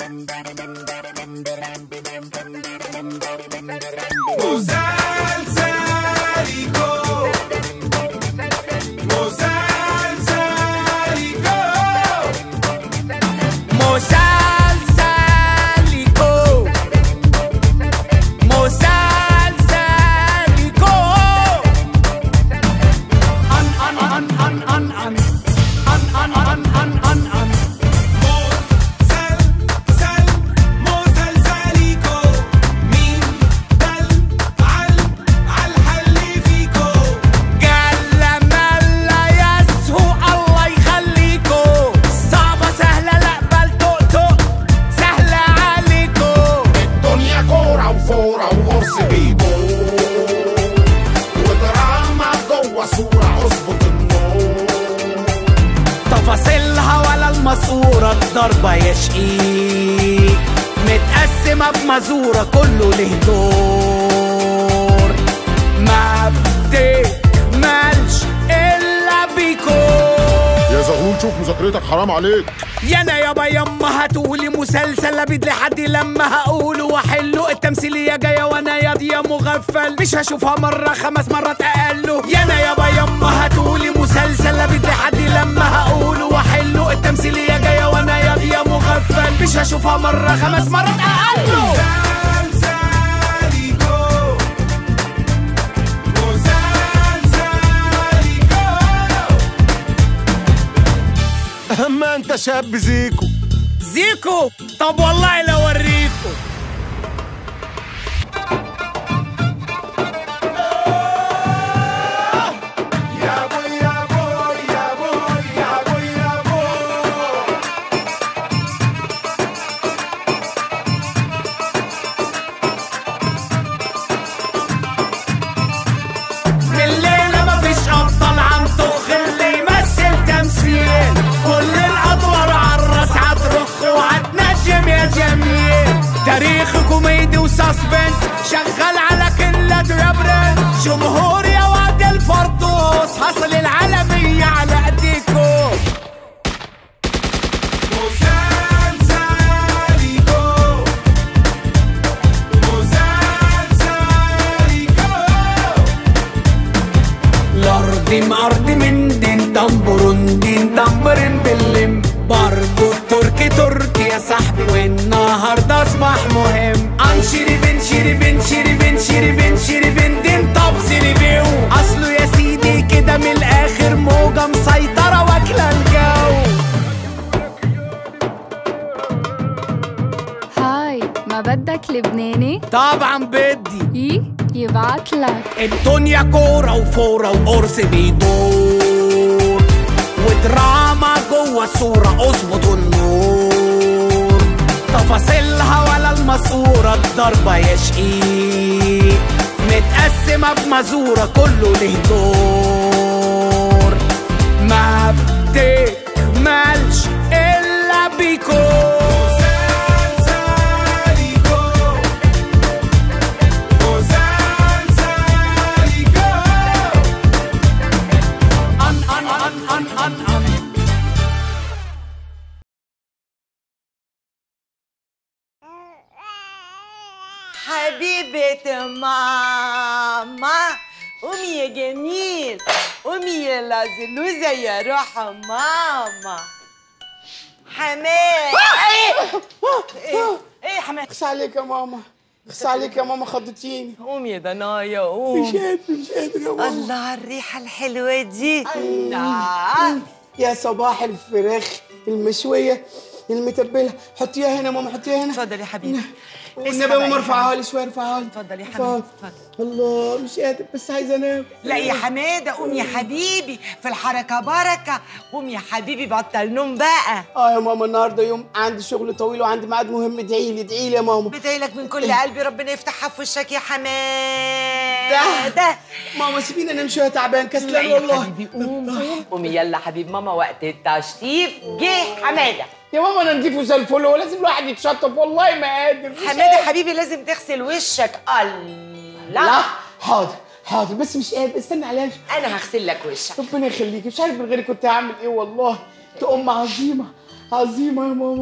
مسلسليكو مسلسليكو مسلسليكو مسلسليكو ان ان ان ان ان ان ان ان ان ان ان مسلسل مسلسليكو مين دل عال عالحل فيكو جل ملا يسهو الله يخليكو صعبة سهلة لا بل تقطق سهلة عليكو الدنيا كورة وفورة وقرص بيبو ودراما جوه صورة اظبط النور تفاصيلها ولا الماسورة الضربة يا شقيق متقسمة بمزورة كله له دور ما بتكملش إلا بيكو يا زغلول شوف مذاكرتك حرام عليك يا انا يابا يما هتقولي مسلسل ابيد لحد لما هقوله واحله التمثيليه جايه وانا ياضيه مغفل مش هشوفها مره خمس مرات اقله يا انا يابا يما هتقولي مسلسل ابيد لحد لما هقوله واحله التمثيليه جايه وانا ياضيه مغفل مش هشوفها مره خمس مرات اقله مسلسليكو مسلسليكو اما انت شاب زيكو زيكو طب والله لو اوريكم يا بوي يا بوي يا بوي يا بوي يا بوي بالليلة مفيش أبطال عم طخ اللي يمثل تمثيل كل الأدوار عالراس هترخ وهتنجم يا جميل تاريخ كوميدي وساسبنس شغال على كلته يا برنس جمهور يا واد الفردوس حصل العالمية على ايديكم مسلسليكو مسلسليكو الأرض مأرض من دين دمبرون دين دمبرين باللم برضو التركي تركي يا صاحبي والنهارده اصبح مهم انشري بن شيري بن شيري بن شيري بن شيري بن دين طب سيري بيو اصله يا سيدي كده من الاخر موجة مسيطرة واكلة الجو هاي ما بدك لبناني؟ طبعا بدي ايه يبعتلك الدنيا كورة وفورة وقرص بيدور ودراما جوه الصورة اظبط النور تفاصيلها ولا الماسورة الضربة يا شقيق متقسمة بمزورة كله له دور ما بتكملش إلا بيكو مسلسليكو مسلسليكو أن أن أن أن أن أن حبيبة ماما قومي يا جميل قومي يا لازلوزة يا روح ماما حماد ايه ايه ايه يا حماد اخس عليك يا ماما اخس عليك يا ماما خضتيني قومي يا دنايا مش قوم قادر مش قادر يا ماما الله على الريحة الحلوة دي الله يا صباح الفراخ المشوية المتبلة حطيها هنا يا ماما حطيها هنا اتفضل يا حبيبي والنبي يا ماما ارفعها لي شوية ارفعها لي اتفضل يا ارفعها حبيبي لي. اتفضل الله مش قادر بس عايزة انام لا يا حمادة قوم يا حبيبي في الحركة بركة قوم يا حبيبي بطل نوم بقى اه يا ماما النهارده يوم عندي شغل طويل وعندي ميعاد مهم ادعي لي ادعي لي يا ماما بدعي لك من كل قلبي ربنا يفتحها في وشك يا ده حمادة ماما سيبيني انام شوية تعبان لا كسلان يا والله حبيبي قوم قوم قومي يلا حبيب ماما وقت التشطيب جه حمادة يا ماما انا نضيف زي الفل هو لازم الواحد يتشطف والله ما قادر مش حمادة قادر. حبيبي لازم تغسل وشك لا الله حاضر حاضر بس مش قادر استنى عليا انا هغسل لك وشك ربنا يخليكي مش عارف من غيرك كنت هعمل ايه والله انت ام عظيمه عظيمه يا ماما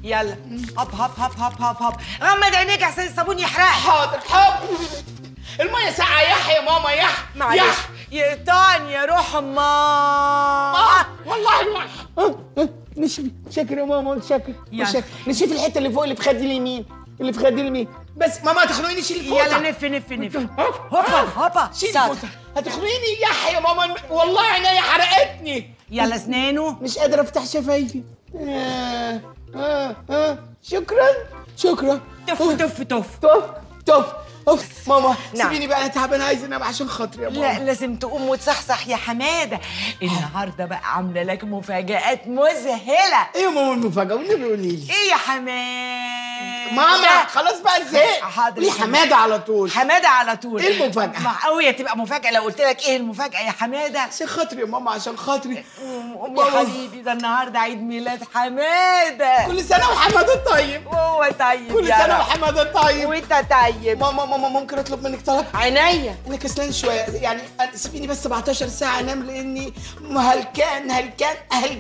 يلا هب هب هب هب هب هب غمض عينيك عشان الصابون يحرقك حاضر حاضر الميه ساقعه يح يا ماما يح معلش يح يقطعني يا روح امال آه والله الوحش آه، آه، مش شاكر يا ماما شاكر يلا. شاكر نشوف الحته اللي فوق اللي في خدي اليمين اللي في خدي اليمين بس ماما هتخنقيني شيل الفوطه يلا نف نف نف هوبا هوبا شيل ساتر. الفوطه هتخنقيني يح يا ماما والله عينيا حرقتني يلا اسنانه مش قادر افتح شفايفي آه آه آه شكرا شكرا تف تف تف توف توف اوف ماما نعم. سيبيني بقى انا تعبان عايز انام عشان خاطري يا ماما لا لازم تقوم وتصحصح يا حماده النهارده بقى عامله لك مفاجآت مذهله ايه يا ماما المفاجاه والنبي قولي لي ايه يا حماده ماما خلاص بقى زهقت حاضر ليه يا حمادة. حماده على طول حماده على طول إيه المفاجأة؟ معقوية تبقى مفاجأة لو قلت لك ايه المفاجأة يا حمادة عشان خاطري يا ماما عشان خاطري أم يا حبيبي ده النهارده عيد ميلاد حمادة كل سنه وحماده طيب هو طيب كل يا سنه رب. وحماده طيب وانت طيب ماما ماما ممكن اطلب منك طلب عينيا انا كسلان شويه يعني سيبيني بس 17 ساعه انام لاني هلكان هلكان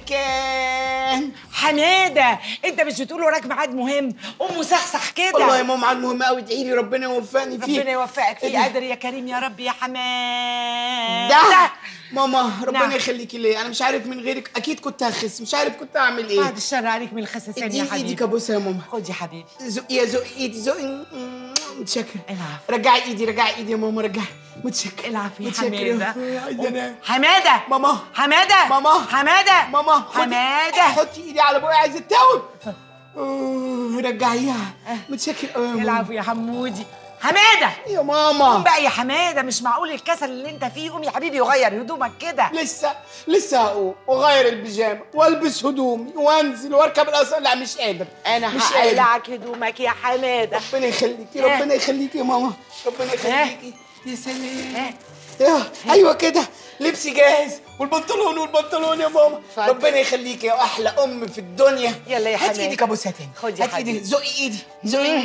هلكان حمادة انت مش بتقول وراك ميعاد مهم قوم وصحصح كده والله يا ماما عاد مهم قوي ادعي لي ربنا يوفقني فيه ربنا يوفقك إيه فيه ده؟ قادر يا كريم يا رب يا حماد ده ماما ربنا نعم. يخليكي ليه انا مش عارف من غيرك اكيد كنت هخس مش عارف كنت اعمل ايه بعد الشر عليك من الخساسين يا اديني ايدك حبيبي ابوسها يا ماما خد يا حبيبي زقي يا زقي ايدي زقي مم، متشكر العفو. رجعي ايدي رجعي ايدي يا ماما رجعي متشكر العفو يا متشكر. حمادة. عايز انام حمادة ماما حمادة ماما. حمادة ماما خدي- حمادة حطي ايدي على بوقي عايزه اتوب آه، رجعيها متشكر قوي يا ماما العفو يا حمودي حمادة يا قوم ماما بقى يا حمادة مش معقول الكسل اللي انت فيه قوم يا حبيبي وغير هدومك كده لسه لسه هقوم واغير البيجامه والبس هدومي وانزل واركب الاصل لا مش قادر انا مش قادر هقلعك هدومك يا حمادة ربنا يخليكي ها؟ ربنا يخليكي يا ماما ربنا يخليكي يا سلام ها؟ يا ايوه كده لبسي جاهز والبنطلون والبنطلون يا ماما اتفضل. ربنا يخليكي يا احلى ام في الدنيا يلا يا هاتي حماد. ايدك ابوسها تاني خد يا هاتي حبيبي. ايدي زقي ايدي زقي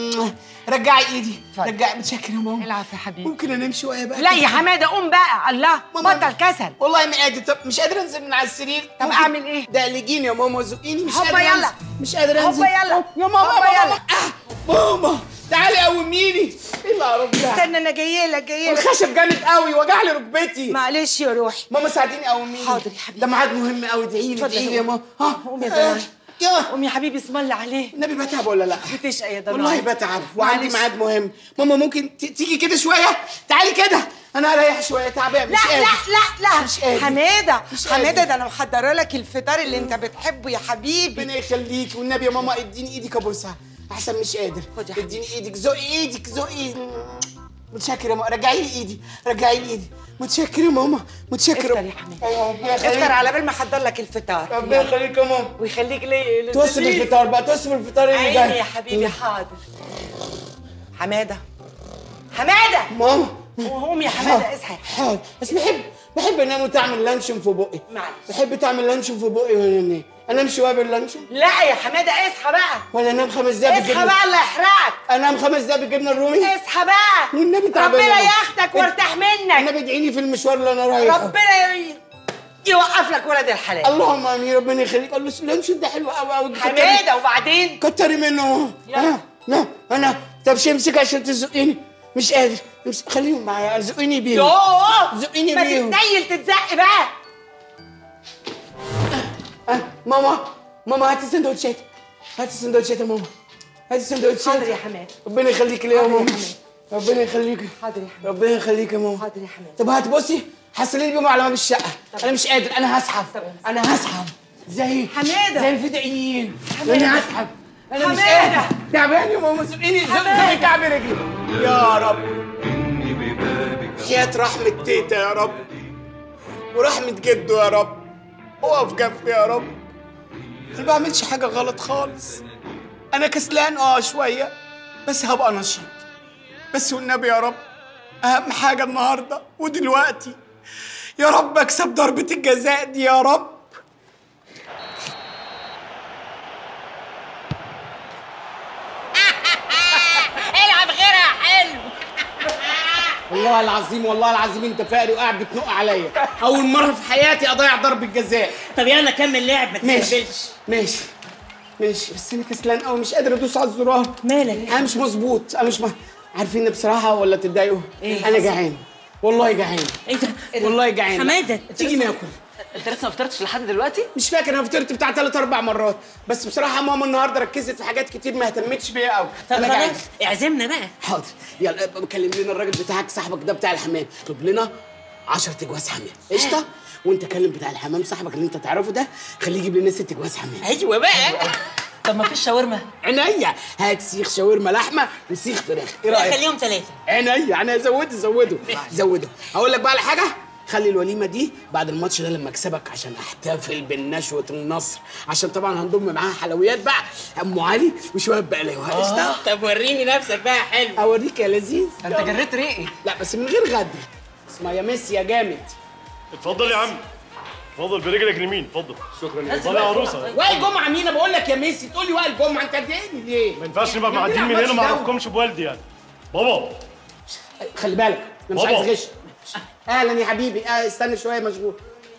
رجعي ايدي اتفضل. رجعي متشكر يا ماما العفو يا حبيبي ممكن انام شويه بقى لا كده؟ يا حمادة قوم بقى الله ماما. بطل كسل والله ما قادر طب مش قادر انزل من على السرير طب ممكن أعمل إيه؟ دقلجيني يا ماما زقيني مش هوبا قادر يلا. انزل مش قادر هوبا انزل يلا. يا ماما هوبا يا يلا. ماما آه. ماما تعالي قوميني ايه القرف ده استنى انا جايه لك جايه لك الخشب جامد قوي وجع لي ركبتي معلش يا روحي ماما ساعديني قوميني حاضر يا حبيبي. ده ميعاد مهم قوي ادعي لي اتفضل ادعي لي يا يا ماما ها قوم يا آه. دنيا. يا قوم يا حبيبي اسم الله عليه النبي بتعب ولا لا بتشقى يا دنيا والله بتعب وعندي معلش. ميعاد مهم ماما ممكن ت- تيجي كده شويه تعالي كده انا اريح شويه تعبان مش لا قادر لا لا لا مش قادر. حماده مش حماده قادر. ده انا محضره لك الفطار اللي انت بتحبه يا حبيبي ربنا يخليك والنبي يا ماما اديني ايدك ابوسها احسن مش قادر خد يا حبيبي. اديني ايدك زقي ايدك زقي متشكر يا ماما رجعي لي ايدي رجعي لي ايدي متشكر يا ماما متشكر افطر يا حماده أيوة، ربنا افطر يخليك على بال ما احضر لك الفطار ربنا يلا. يخليك يا ماما ويخليك لي توصل الفطار بقى توصل الفطار اللي عيني جاي يا حبيبي حاضر حماده حماده ماما قوم يا حماده اصحى حاضر بس بحب بحب انام وتعمل لانشون في بقي معلش. بحب تعمل لانشون في بقي وانا انام انام شويه باللانشون لا يا حماده اصحى بقى ولا انام خمس دقايق اصحى بالجبنه بقى الله يحرقك انام خمس دقايق بالجبنه الرومي اصحى بقى والنبي تعبان ربنا يا ماما. ياخدك وارتاح منك النبي ادعيني في المشوار اللي انا رايحه ربنا ي- يوقف لك ولد الحلال اللهم امين ربنا يخليك قال له اللانشون ده حلو قوي قوي حماده وبعدين كتري منه يلا. ها لا انا طب شمسك عشان تزقيني مش قادر امسك خليهم معايا زقيني بيهم يوه زقيني ما بيهم. تتنيل تتزق بقى آه، ماما ماما هاتي سندوتشات هاتي سندوتشات يا ماما هاتي سندوتشات حاضر يا حماد ربنا يخليك ليا يا حاضر يا ماما حماد. ربنا يخليك حاضر يا حماد ربنا يخليك يا ماما حاضر يا حماد طب هات بصي حصلي لي بيهم على باب الشقه انا مش قادر انا هسحب طب انا هسحب زي حمادة. زي الفدائيين حمادة. انا هسحب انا مش حمادة. قادر تعبان يا ماما زقيني زق حمادة. زق كعب رجلي يا رب حياة رحمة تيتا يا رب ورحمة جده يا رب اقف جنبي يا رب انا ما بعملش حاجة غلط خالص انا كسلان اه شوية بس هبقى نشيط بس والنبي يا رب اهم حاجة النهاردة ودلوقتي يا رب اكسب ضربة الجزاء دي يا رب العب غيرها حلو والله العظيم والله العظيم انت فقري وقاعد بتنق عليا اول مرة في حياتي اضيع ضربة جزاء طب يلا كمل لعب ما ماشي تستهبلش ماشي ماشي بس انا كسلان قوي مش قادر ادوس على الزرار مالك؟ انا مش مظبوط انا مش م... عارفين بصراحه ولا تتضايقوا إيه؟ انا جعان والله جعان ايه ده؟ إيه ده؟ والله جعان حماده تيجي ناكل انت لسه ما فطرتش لحد دلوقتي؟ مش فاكر انا فطرت بتاع ثلاث اربع مرات بس بصراحه ماما النهارده ركزت في حاجات كتير ما اهتمتش بيها قوي طب انا جعان خلاص اعزمنا بقى حاضر يلا ابقى بكلم لنا الراجل بتاعك صاحبك ده بتاع الحمام اطلب لنا 10 تجواز حمام قشطه وانت كلم بتاع الحمام صاحبك اللي انت تعرفه ده خليه يجيب لنا ست جواز حمام ايوه بقى طب ما فيش شاورما؟ عينيا هات سيخ شاورما لحمه وسيخ فراخ ايه رايك خليهم ثلاثه عينيا انا زوده زوده زوده هقول لك بقى على حاجه خلي الوليمه دي بعد الماتش ده لما اكسبك عشان احتفل بالنشوه النصر عشان طبعا هنضم معاها حلويات بقى ام علي وشويه بقلاوه قشطه طب وريني نفسك بقى حلو اوريك يا لذيذ انت جريت ريقي لا بس من غير غدر اسمها يا ميسي يا جامد اتفضل يا عم اتفضل برجلك اليمين اتفضل شكرا يا اتفضل يا عروسه وائل جمعه مين انا بقول لك يا ميسي تقول لي وائل جمعه انت اديني ليه ما ينفعش نبقى معديين من هنا ما اعرفكمش بوالدي يعني بابا خلي بالك انا مش بابا. عايز غش اهلا يا حبيبي آه استنى شويه مشغول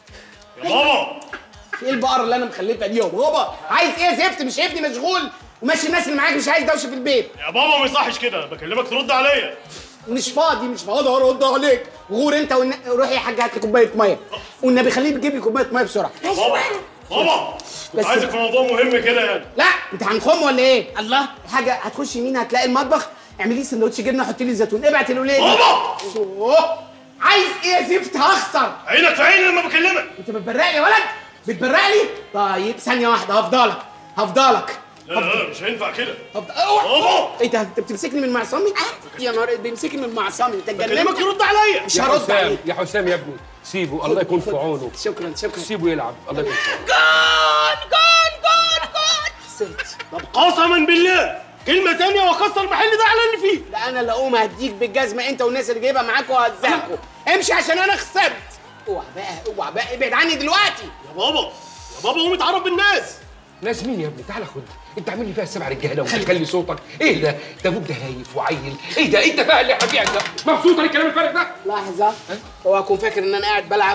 يا بابا ايه البقره اللي انا مخلفها دي يا بابا عايز ايه يا زفت مش ابني مشغول وماشي الناس اللي معاك مش عايز دوشه في البيت يا بابا ما يصحش كده بكلمك ترد عليا مش فاضي مش فاضي ارد عليك غور انت والن... روح يا حاج هات لي كوبايه ميه والنبي خليه يجيب لي كوبايه ميه بسرعه بابا بابا كنت بس- عايزك في موضوع مهم كده يعني لا انت هنخم ولا ايه الله حاجه هتخش يمين هتلاقي المطبخ اعملي لي سندوتش جبنه حطي لي زيتون ابعت الولاد بابا أوه. عايز ايه يا زفت هخسر عينك في عيني لما بكلمك انت بتبرق لي يا ولد بتبرق لي طيب ثانيه واحده هفضلك هفضلك لا لا مش هينفع كده هفضل اوعى بابا ايه ده انت بتمسكني من معصمي يا نهار بيمسكني من معصمي انت بكلمك اتجننت ترد عليا مش يا هرد حسام عليك يا حسام يا ابني سيبه الله يكون في عونه شكرا شكرا سيبه يلعب الله يكون في عونه جون جون جون جون خسرت طب قسما بالله كلمة تانية واكسر المحل ده على اللي فيه لا انا اللي اقوم هديك بالجزمه انت والناس اللي جايبها معاك وهزقكوا امشي عشان انا خسرت اوعى بقى اوعى بقى ابعد عني دلوقتي يا بابا يا بابا قوم اتعرف بالناس ناس مين يا ابني تعالى خد انت عامل لي فيها السبع رجاله وتخلي صوتك ايه ده ده ابوك ده هايف وعيل ايه ده انت فاهم اللي هبيعك ده مبسوط على الكلام الفارغ ده لحظه هو هكون فاكر ان انا قاعد بلعب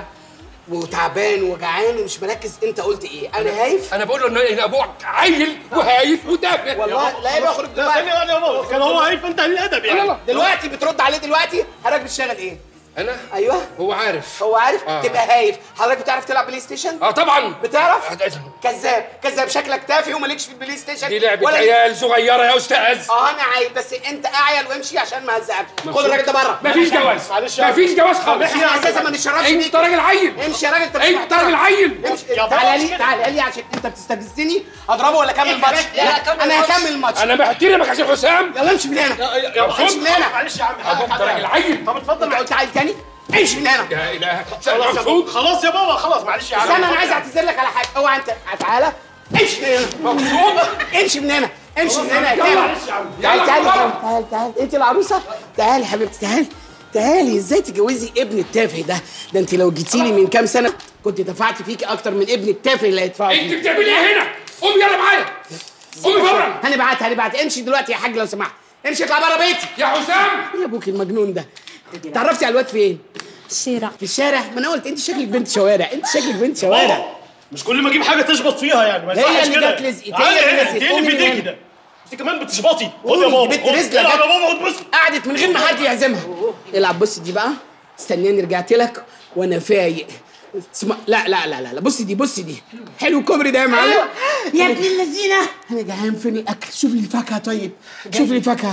وتعبان وجعان ومش مركز انت قلت ايه انا هايف انا بقول له ان إن ابوك عيل وهايف وتافه والله لا يبقى اخرج لا ثانية دلوقتي واحدة يا بابا كان هو هايف انت الادب يعني يلا دلوقتي بترد عليه دلوقتي حضرتك بتشتغل ايه انا ايوه هو عارف هو عارف آه. تبقى هايف حضرتك بتعرف تلعب بلاي ستيشن اه طبعا بتعرف آه، كذاب كذاب شكلك تافه ومالكش في البلاي ستيشن دي لعبه ولا عيال صغيره يا استاذ اه انا عايز بس انت اعيل وامشي عشان ما هزقكش خد الراجل ده بره مفيش جواز معلش يا عم. مفيش جواز خالص احنا اساسا ما نشربش انت بيك راجل عيل امشي يا راجل انت مش انت محترم. راجل عيل امشي يا بابا تعالى مش لي كده. تعالى لي عشان انت بتستفزني اضربه ولا اكمل ماتش لا، كمل انا الماتش. هكمل الماتش انا بحترمك عشان حسام يلا امشي من هنا يا امشي مبسوط من هنا معلش يا عم ابوك ده راجل عيل طب اتفضل انت قلت عيل تاني امشي من هنا يا اله خلاص يا بابا مبسوط خلاص يا بابا خلاص معلش يا عم استنى انا عايز اعتذر لك على حاجه اوعى انت تعالى امشي من هنا مبسوط امشي من هنا امشي من هنا يا يلا. كامل معلش يا عم تعالي يلا. تعالي تعالي تعالي تعالي انت العروسه تعالي يا حبيبتي تعالي تعالي ازاي تجوزي ابن التافه ده ده انت لو جيتي لي من كام سنه كنت دفعت فيكي اكتر من ابن التافه اللي هيدفعه انت فيكي بتعمل ايه هنا قومي يلا معايا قومي بره هنبعت هنبعت امشي دلوقتي يا حاج لو سمحت امشي اطلع بره بيتي يا حسام يا ابوك المجنون ده تعرفتي على الواد فين الشارع في الشارع ما انا قلت انت شكلك بنت شوارع انت شكلك بنت شوارع بابا مش كل ما اجيب حاجة تشبط فيها يعني ما هي يصحش اللي كده جت لزقت، هي تعالي اللي هنا، لزقت. انت ايه قومي اللي في من ايديك هنا. ده انت كمان بتشبطي خد قومي، يا دي بابا بنت خد. رزلة العب جت. يا بابا واتبسط قعدت من غير ما حد يعزمها العب بص دي بقى استناني رجعت لك وانا فايق اسمع لا لا لا لا لا بصي دي بصي دي حلو الكوبري ده يا معلم يا ابن اللذينه انا جعان فين الاكل شوف لي فاكهه طيب شوف لي فاكهه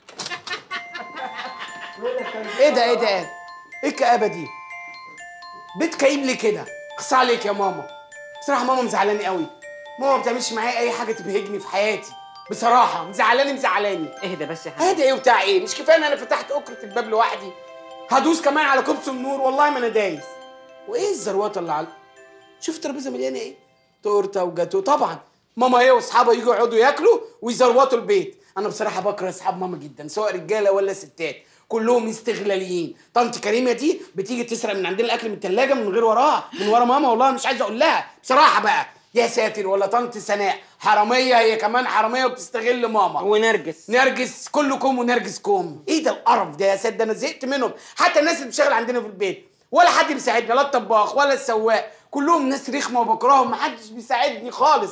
ايه ده ايه ده ايه الكآبه دي بيت كئيب ليه كده اخص عليك يا ماما بصراحه ماما مزعلاني قوي ماما ما بتعملش معايا اي حاجه تبهجني في حياتي بصراحه مزعلاني مزعلاني اهدى بس يا حبيبي هذا ايه وبتاع ايه مش كفايه ان انا فتحت اكره الباب لوحدي هدوس كمان على كوبس النور والله ما انا دايس وايه الزروطه اللي على شوف الترابيزه مليانه ايه تورته وجاتو طبعا ماما هي واصحابها يجوا يقعدوا ياكلوا ويزروطوا البيت انا بصراحه بكره اصحاب ماما جدا سواء رجاله ولا ستات كلهم استغلاليين طنط كريمه دي بتيجي تسرق من عندنا الاكل من الثلاجه من غير وراها من ورا ماما والله مش عايز اقول لها بصراحه بقى يا ساتر ولا طنط سناء حراميه هي كمان حراميه وبتستغل ماما ونرجس نرجس كلكم ونرجس كوم ايه ده القرف ده يا سيد ده انا زهقت منهم حتى الناس اللي بتشتغل عندنا في البيت ولا حد بيساعدني لا الطباخ ولا السواق كلهم ناس رخمه وبكرههم محدش بيساعدني خالص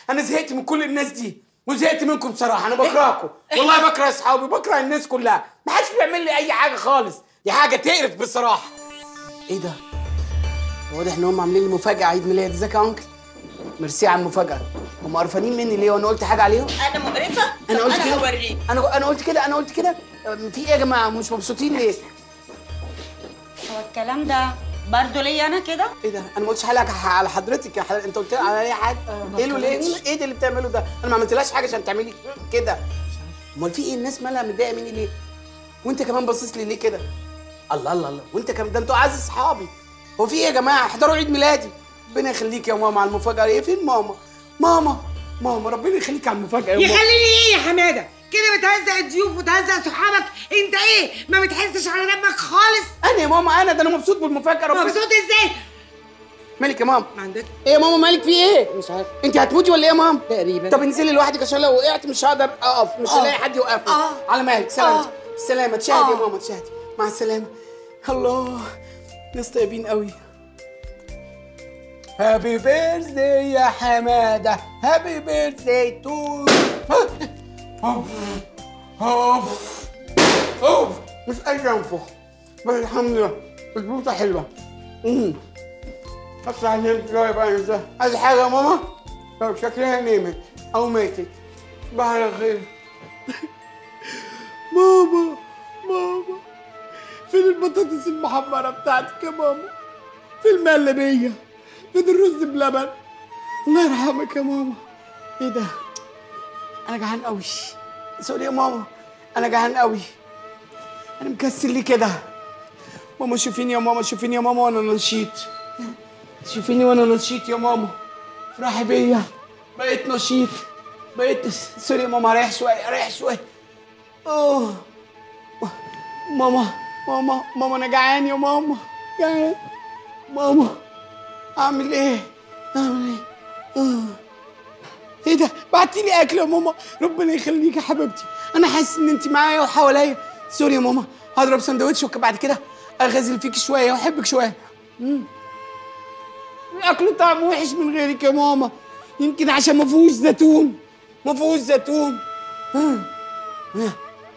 انا زهقت من كل الناس دي وزهقت منكم بصراحه انا بكرهكم والله بكره اصحابي بكره الناس كلها ما حدش بيعمل لي اي حاجه خالص دي حاجه تقرف بصراحه ايه ده واضح ان هم عاملين لي مفاجاه عيد ميلادي ازيك يا انكل ميرسي على المفاجاه هم قرفانين مني ليه وانا قلت حاجه عليهم انا مقرفه انا قلت انا كده هوريك انا انا قلت كده انا قلت كده في ايه يا جماعه مش مبسوطين ليه هو الكلام ده برضه ليا انا كده ايه ده انا ما قلتش حاجه على حضرتك يا حضرتك انت قلت لي على اي حاجه ايه له ليه ايه ده اللي بتعمله ده انا ما عملتلهاش حاجه عشان تعملي كده امال في ايه الناس مالها متضايقه مني ليه وانت كمان باصص لي ليه كده الله الله الله وانت كمان ده انتوا اعز اصحابي هو في ايه يا جماعه احضروا عيد ميلادي ربنا يخليك يا ماما على المفاجاه ايه فين ماما ماما ماما ربنا يخليك على المفاجاه يا ماما يخليني ايه يا حماده كده بتهزق الضيوف وتهزق صحابك انت ايه ما بتحسش على دمك خالص انا يا ماما انا ده انا مبسوط بالمفاجاه ربنا مبسوط ازاي مالك يا ماما ما عندك ايه يا ماما مالك في ايه مش عارف انت هتموتي ولا ايه يا ماما تقريبا طب انزلي لوحدك عشان لو وقعت مش هقدر اقف مش آه. هلاقي حد يوقفني آه. على مالك سلامتك آه. سلامة تشاهدي يا آه. ماما تشاهدي مع السلامة الله ناس طيبين قوي هابي بيرثدي يا حمادة هابي بيرثدي تو اوف اوف اوف مش قادر انفخ بس الحمد لله البوطة حلوة امم اطلع نمت شوية بقى انت عايز حاجة يا ماما؟ طب شكلها نمت او ماتت صباح على خير ماما ماما فين البطاطس المحمرة بتاعتك يا ماما؟ فين المقلبية؟ فين الرز بلبن؟ الله يرحمك يا ماما ايه ده؟ انا جعان قوي سوري يا ماما انا جعان قوي انا مكسل ليه كده؟ ماما شوفيني يا ماما شوفيني يا ماما وانا نشيط شوفيني وانا نشيط يا ماما افرحي بيا بقيت نشيط بقيت سوري يا ماما اريح شويه اريح شويه اوه ماما ماما ماما انا جعان يا ماما جعان ماما اعمل ايه اعمل ايه آه. ايه ده بعتي لي اكل يا ماما ربنا يخليك يا حبيبتي انا حاسس ان انت معايا وحواليا سوري يا ماما هضرب سندوتش وبعد كده اغازل فيك شويه واحبك شويه مم. الاكل طعمه وحش من غيرك يا ماما يمكن عشان ما فيهوش زيتون ما فيهوش زيتون آه. آه.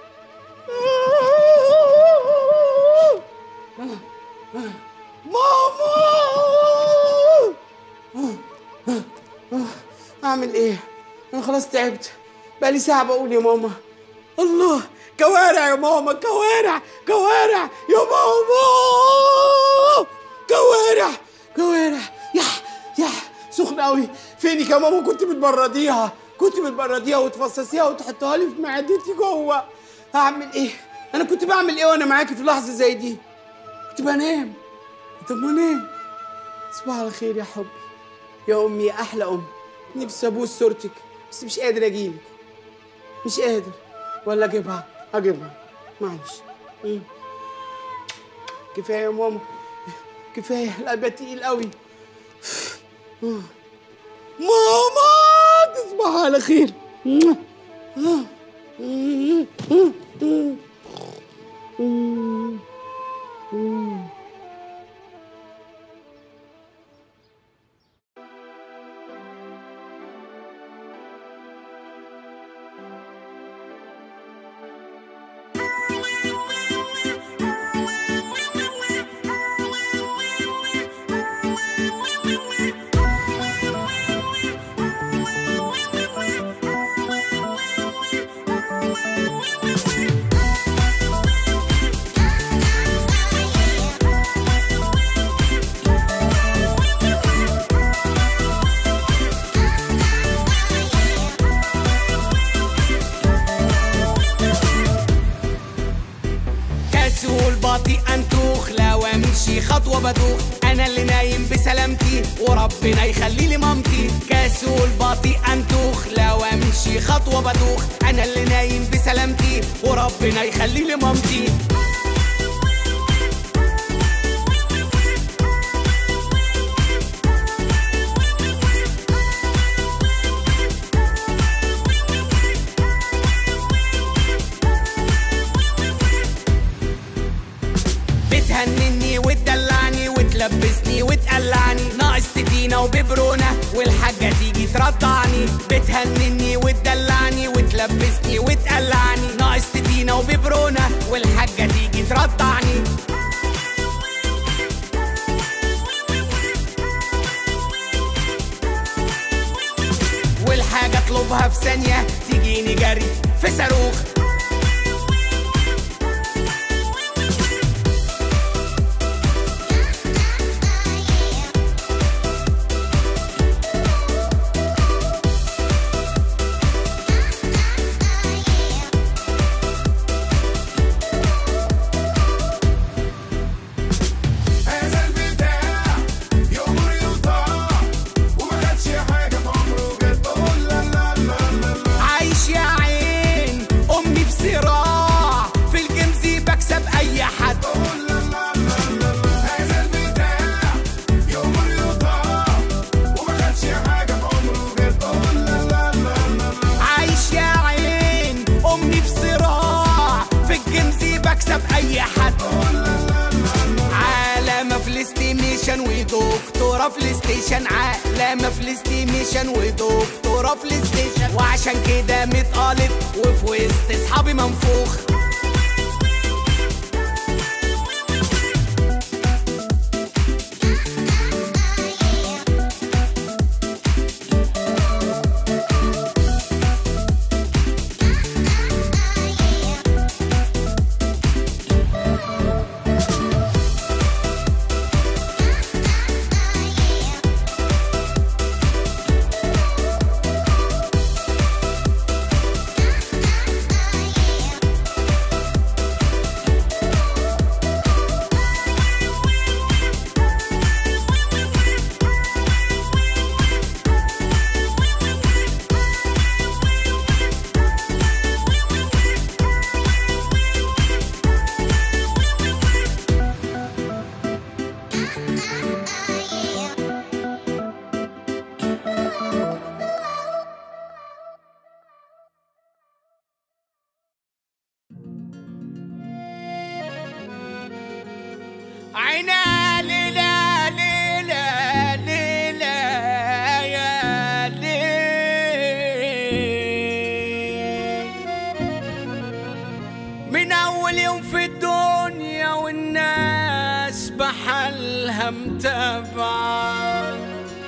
ماما اعمل ايه انا خلاص تعبت بقالي ساعه بقول يا ماما الله كوارع يا ماما كوارع كوارع يا ماما كوارع كوارع يح يح سخنة قوي فينك يا ماما كنت بتبرديها كنت بتبرديها وتفصصيها وتحطها لي في معدتي جوه هعمل ايه انا كنت بعمل ايه وانا معاكي في لحظه زي دي كنت بنام طب ما انام صباح على خير يا حبي يا امي يا احلى ام نفسي ابوس صورتك بس مش قادر اجيلك مش قادر ولا اجيبها اجيبها معلش مم. كفايه يا ماما كفايه القلب تقيل قوي ماما تصبح على خير كسول بطيء انتوخ لو امشي خطوه بدوخ انا اللي نايم بسلامتي وربنا يخلي لي مامتي كسول بطيء انتوخ لو امشي خطوه بدوخ انا اللي نايم بسلامتي وربنا يخلي لي مامتي بتهنني وتدلعني وتلبسني وتقلعني ناقص تدينا وببرونة والحاجة تيجي ترضعني تسمعني بتهنني وتدلعني وتلبسني وتقلعني ناقص تدينا وببرونة والحاجة تيجي ترضعني والحاجة اطلبها في ثانية تجيني جري في صاروخ هذا البتاع يأمر يطاع وما خدش حاجة في عمره جد تقول لا لا لا لا لا عايش يا عين امي في صراع في الجيمز بكسب اي حد تقول لا لا لا لا لا هذا البتاع يأمر يطاع وما خدش حاجة في عمره جد تقول لا لا لا لا لا عايش يا عين امي في صراع في الجيمز بكسب اي حد علامة في الاستيميشن ودكتورة في الستيشن علامة في الاستيميشن ودكتورة في الستيشن وعشان كده متقالب وفي وسط اصحابي منفوخ عينا ليلى ليلى ليلى يا ليل من أول يوم في الدنيا والناس بحالها متابعة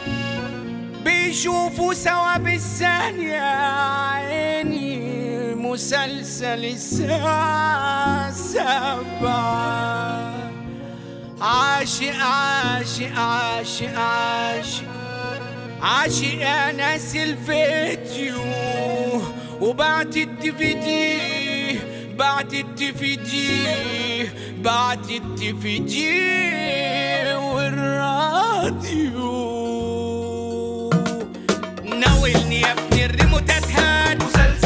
بيشوفوا سوا بالثانية عيني مسلسل الساعة سبعة عاشق عاشق عاشق عاشق عاشق يا ناس الفيديو وبعت الدي في دي بعت الدي في دي بعت الدي في دي والراديو ناولني يا ابني الريموتات هات